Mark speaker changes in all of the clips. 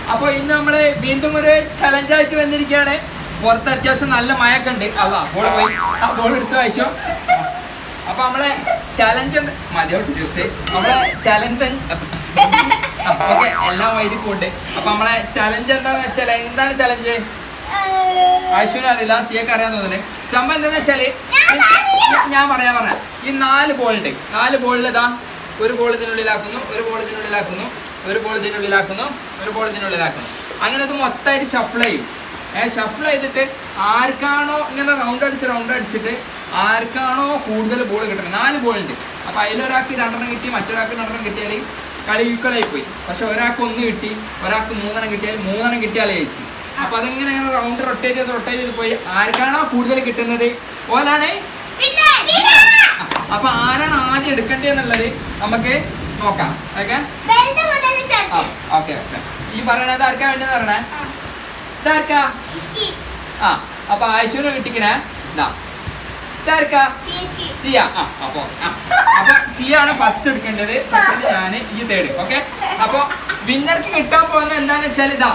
Speaker 1: അപ്പൊ ഇന്ന് നമ്മള് വീണ്ടും ഒരു ചലഞ്ച് ആയിട്ട് വന്നിരിക്കുകയാണ് പുറത്ത് അത്യാവശ്യം നല്ല മഴയൊക്കെ ഉണ്ട് അല്ല ബോൾ പോയി ആ ബോൾ എടുത്ത് വായിച്ചോ അപ്പൊ നമ്മളെ ചലഞ്ച് മതിയോട്ട് തീർച്ചയായും നമ്മളെ ചലഞ്ച് ഓക്കെ എല്ലാം വൈദ്യുതി പോണ്ട് അപ്പൊ നമ്മളെ ചലഞ്ച് എന്താന്ന് വെച്ചാൽ എന്താണ് ചലഞ്ച് ആശുവിനും അറിയില്ല സിയൊക്കെ അറിയാൻ തോന്നുന്നത് സംഭവം എന്താന്ന് വെച്ചാല് ഞാൻ- ഞാൻ പറയാൻ പറഞ്ഞ ഈ നാല് ബോൾ ഉണ്ട് നാല് ബോളിൽ ഇതാ ഒരു ബോൾ ഇതിനുള്ളിലാക്കുന്നു ഒരു ബോൾ ഇതിനുള്ളിലാക്കുന്നു ഒരു ബോൾ ഇതിനുള്ളിലാക്കുന്നു ഒരു ബോൾ ഇതിനുള്ളിലാക്കുന്നു അങ്ങനെ ഇത് മൊത്തമായിട്ട് ഷഫിൾ ചെയ്യും ഏഹ് ഷഫിൾ ചെയ്തിട്ട് ആർക്കാണോ ഇങ്ങനെ റൗണ്ട് അടിച്ച് റൗണ്ട് അടിച്ചിട്ട് ആർക്കാണോ കൂടുതൽ ബോൾ കിട്ടുന്നത് നാല് ബോൾ ഉണ്ട് അപ്പൊ അതിലൊരാൾക്ക് രണ്ടെണ്ണം കിട്ടി മറ്റൊരാൾക്ക് രണ്ടെണ്ണം കിട്ടിയാൽ കളി ഈക്വൽ ആയി പോയി പക്ഷെ ഒരാൾക്ക് ഒന്ന് കിട്ടി ഒരാൾക്ക് മൂന്നെണ്ണം കിട്ടിയാൽ മൂന്നെണ്ണം കിട്ടിയാലേ ജയിച്ചു അപ്പൊ അതിങ്ങനെ ഇങ്ങനെ റൗണ്ട് റൊട്ടേറ്റ് ചെയ്ത് റൊട്ടേറ്റ് ചെയ്ത് പോയി ആർക്കാണോ കൂടുതൽ കിട്ടുന്നത് ഓലാണ് അപ്പൊ ആരാണ് ആദ്യം എടുക്കേണ്ടതെന്നുള്ളത് നമുക്ക് നോക്കാം ഓക്കെ ആ ഓക്കെ ഓക്കെ ഈ പറയണത് ആർക്കാ വേണ്ടത് പറയണേ ഇതാർക്കാ ആ അപ്പൊ ആയുഷുവിനെ കിട്ടിക്കണേ ഇതാ ഇതാർക്കാ സിയ ആ അപ്പൊ ആ. അപ്പൊ സിയ ആണ് ഫസ്റ്റ് എടുക്കേണ്ടത് സെക്കൻഡ് ഞാന് ഈ തേർഡ് ഓക്കെ അപ്പൊ വിന്നർക്ക് കിട്ടാൻ പോകുന്ന എന്താന്ന് വെച്ചാൽ ഇതാ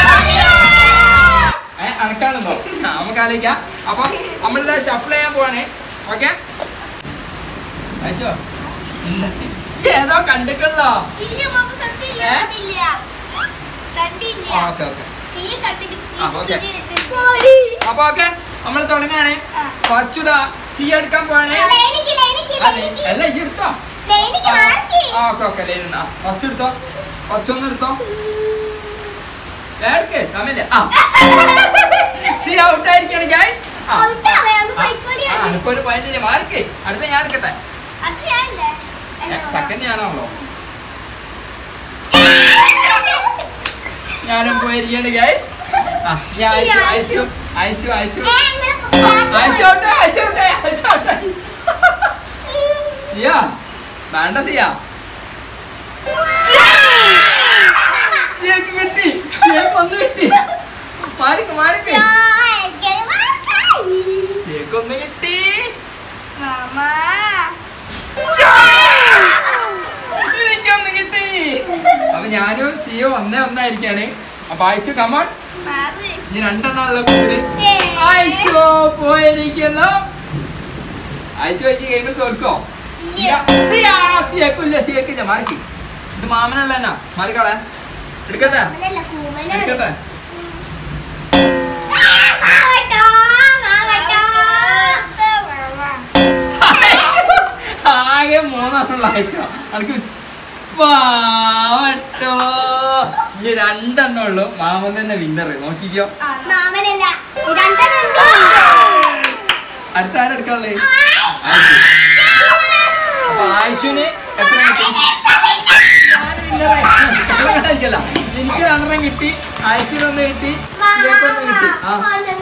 Speaker 1: ഏ അണക്കാണെന്നോ ആ നമുക്ക് ആലോചിക്കാം അപ്പൊ നമ്മളിതാ ഷഫിൾ ചെയ്യാൻ പോവാണ് ഓക്കെ ഏതോ കണ്ടിട്ടുള്ളോ ഓക്കെ ഓക്കെ ആ, okay. അപ്പൊ ഓക്കെ നമ്മൾ തുടങ്ങാണ് ഫസ്റ്റ് ഇതാ സി എടുക്കാൻ പോവാണ് അല്ല ഈ എടുത്തോ ആ ഓക്കെ ഓക്കെ ഫസ്റ്റ് എടുത്തോ ഫസ്റ്റ് ഒന്ന് എടുത്തോ എടുക്ക് തമ്മില്ല ആ സി ഔട്ട് ആയിരിക്കാണ് ഗൈസ് ആ ആ ഇപ്പൊ ഒരു പതിനഞ്ച് മാർക്ക് അടുത്ത ഞാൻ എടുക്കട്ടെ സെക്കൻഡ് ഞാനാണല്ലോ ഞാനും പോയിരിക്കാണ് ഗൈസ് ആ ഞാൻ Aishu Aishu Aishu Aishu Aishu out Aishu out Aishu out Siya വേണ്ട സിയ സിയക്ക് കിട്ടി സിയക്ക് ഒന്ന് കിട്ടി മാറിക്ക് മാറിക്ക് സിയക്ക് ഒന്ന് കിട്ടി എനിക്കൊന്ന് കിട്ടി അപ്പൊ ഞാനും സിയോ ഒന്നേ ഒന്നായിരിക്കാണ് അപ്പൊ ആയിഷു കമോൺ ഇനി രണ്ടെണ്ണമുള്ള കൂടി ആയിഷോ പോയിരിക്കുന്നു ആയിഷു ഈ ഗെയിമിൽ തോൽക്കോ സിയ സിയ സിയക്കില്ല സിയക്കില്ല മാറിക്ക് ഇത് മാമനുള്ള എന്നാ മാറിക്കളെ എടുക്കട്ടെ എടുക്കട്ടെ ആകെ മൂന്നെണ്ണമുള്ള ആയിഷ അനക്ക് മിസ്- പാവട്ടോ ഇനി രണ്ടെണ്ണം ഉള്ളു മാമൻ തന്നെ വിന്നർ നോക്കിക്കോ
Speaker 2: മാമനല്ല രണ്ടെണ്ണം
Speaker 1: അടുത്ത ആരെടുക്കാനുള്ളേ അപ്പൊ ആയുഷിന് എത്ര കിട്ടി ഞാൻ winner ആയി. കള്ളം കളിക്കല്ല. എനിക്ക് രണ്ടെണ്ണം കിട്ടി ആയുഷിന് ഒന്ന് കിട്ടി സിയക്ക് ഒന്ന് കിട്ടി ആ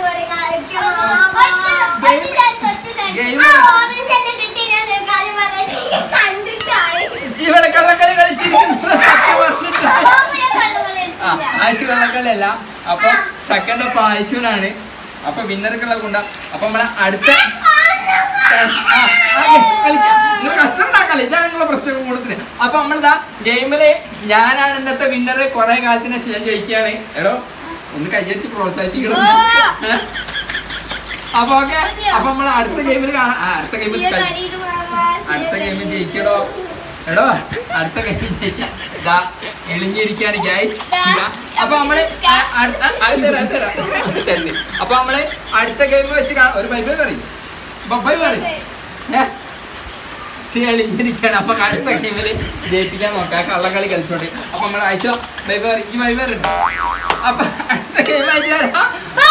Speaker 1: Game. ഇവിടെ കള്ളക്കളി കളിച്ചിരിക്കുന്ന സത്യം പറഞ്ഞിട്ടാണ് ആ ആയുഷ് കള്ളക്കളിയല്ല അപ്പൊ സെക്കൻഡ് അപ്പൊ ആയുഷുവിനാണ് അപ്പൊ വിന്നർക്കുള്ള കൊണ്ട അപ്പൊ നമ്മളെ അടുത്ത കച്ചറുണ്ടാക്കല്ലേ ഇതാണ് നിങ്ങളെ പ്രശ്നം കൂടുതൽ അപ്പൊ നമ്മളിതാ ഗെയിമില് ഞാനാണ് ഇന്നത്തെ വിന്നർ കുറെ കാലത്തിന് ശേഷം ജയിക്കുകയാണ് എടോ ഒന്ന് കൈയടിച്ച് പ്രോത്സാഹിപ്പിക്കണം ഏ? അപ്പൊ ഓക്കെ അപ്പൊ നമ്മൾ അടുത്ത ഗെയിമിൽ കാണാം ആ, അടുത്ത ഗെയിമിൽ അടുത്ത ഗെയിമിൽ ജയിക്കടോ എടോ അടുത്ത ഗെയിമിൽ ജയിക്കാം ഇതാ എളിഞ്ഞിരിക്കാണ് ഗൈസ് അപ്പൊ നമ്മള് ആ- അടുത്ത അത് തരാം, അത് തരാം. അത് തരുന്നു. അപ്പൊ നമ്മള് അടുത്ത ഗെയിം വെച്ച് കാണാം ഒരു ബൈബിൾ പറയും ബൈ പറയും ഏ സി എളിഞ്ഞിരിക്കാണ് അപ്പൊ അടുത്ത ഗെയിമില് ജയിപ്പിക്കാൻ നോക്കാം കള്ളക്കളി കളിച്ചോണ്ട് അപ്പൊ നമ്മൾ ആയിഷോ ബൈബർ ഈ ബൈബർ അപ്പൊ അടുത്ത ഗെയിം ആയിട്ട് വരാം